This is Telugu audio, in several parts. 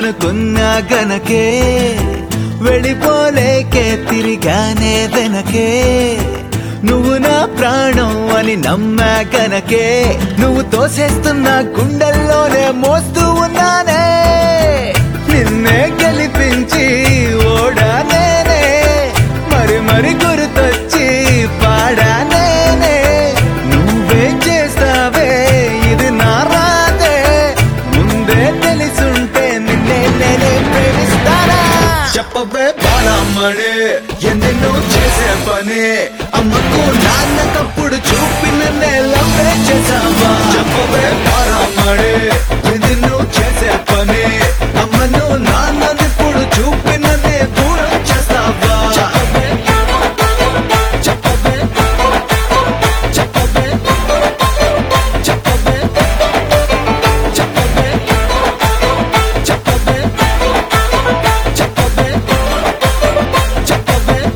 అనుకున్నా గనకే వెళ్ళిపోలేకే తిరిగానే వెనకే నువ్వు నా ప్రాణం అని నమ్మా గనకే నువ్వు తోసేస్తున్న గుండెల్లోనే మోస్తూ ఉన్నానే నిన్నే గెలిపించి ఓడా నేనే మరి మరి గుర్తొచ్చి పాడా నేనే నువ్వే చేస్తావే ఇది నా రాదే ముందే తెలిసుంటే నిన్నే నేనే ప్రేమిస్తానా చెప్పవే బాలమ్మడే ఎన్నెన్నో చేసే పని అమ్మకు నాన్న తప్పుడు చూపిన నేలవే చేసావా చెప్పవే బాలమ్మడే ఎన్నెన్నో చేసే పని అమ్మను నాన్ననిప్పుడు చూపిన నే దూరం చేస్తావా చెప్పవే చెప్పవే చెప్పవే చెప్పవే చెప్పవే చెప్పవే చెప్పవే చెప్పవే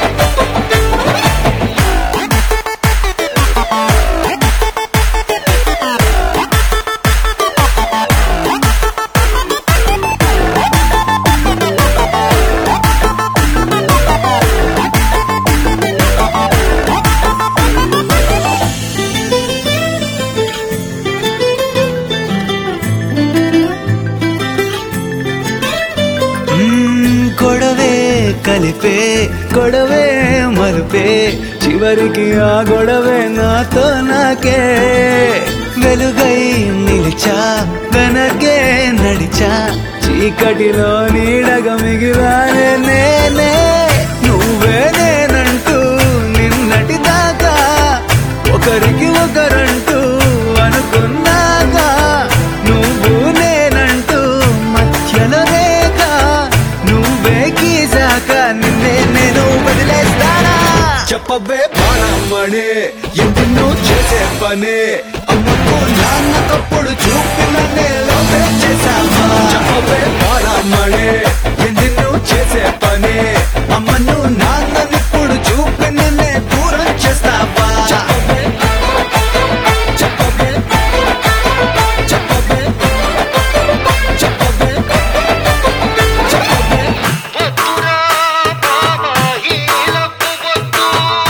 మ్మ్, గొడవే కలిపే గొడవే మలుపే చివరికి ఆ గొడవే నాతో నాకే వెలుగై నిలిచా వెనకే నడిచా చీకటిలో నీడగా మిగిలానే నేనే నువ్వే నేనంటూ నిన్నటి దాకా ఒకరికి ఒకరంటూ అనుకున్నాక నువ్వు నేనంటూ మధ్యలో రేఖ నువ్వే గీసాక నిన్నే నేను వదిలేస్తానా చెప్పవే బాణమ్మని ఎన్నెన్నో చేసే పని అమ్మకు నాన్న తప్పుడు చూపిన నేలవే చేసావా చెప్పవే బాణమ్మని ఎన్నెన్నో చేసే పని అమ్మను నాన్ననిప్పుడు చూపిన నే దూరం చేస్తావా చెప్పవే చెప్పవే చెప్పవే చెప్పవే చెప్పవే వద్దురా బాబా హీలకు వద్దు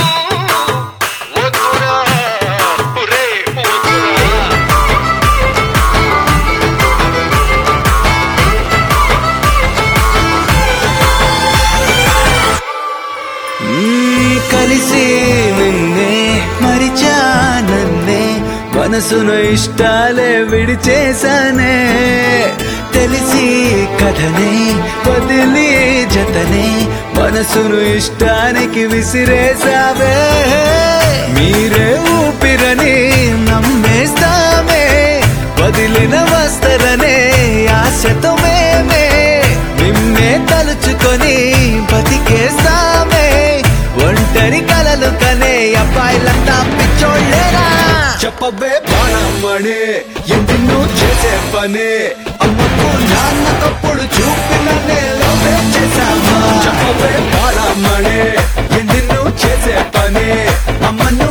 వద్దురా ఒరే వద్దురా నీ కలిసి నిన్నే మరిచా నన్నే మనసును ఇష్టాలే విడిచేశానే తెలిసి కథనే వదిలి జతనే మనసును ఇష్టానికి విసిరేసావే మీరే ఊపిరని నమ్మేస్తామే వదిలిన వస్తరనే ఆశతో మేమే నిన్నే తలుచుకొని బతికేస్తామే ఒంటరి కలలు కనే అబ్బాయిలంతా పిచ్చోళ్ళేరా చెప్పవే బాణమ్మని ఎన్నెన్నో చేసే పని అమ్మకు నాన్న తప్పుడు చూపిన నేలవే చేసావా చెప్పవే బాణమ్మని ఎన్నెన్నో చేసే పని అమ్మ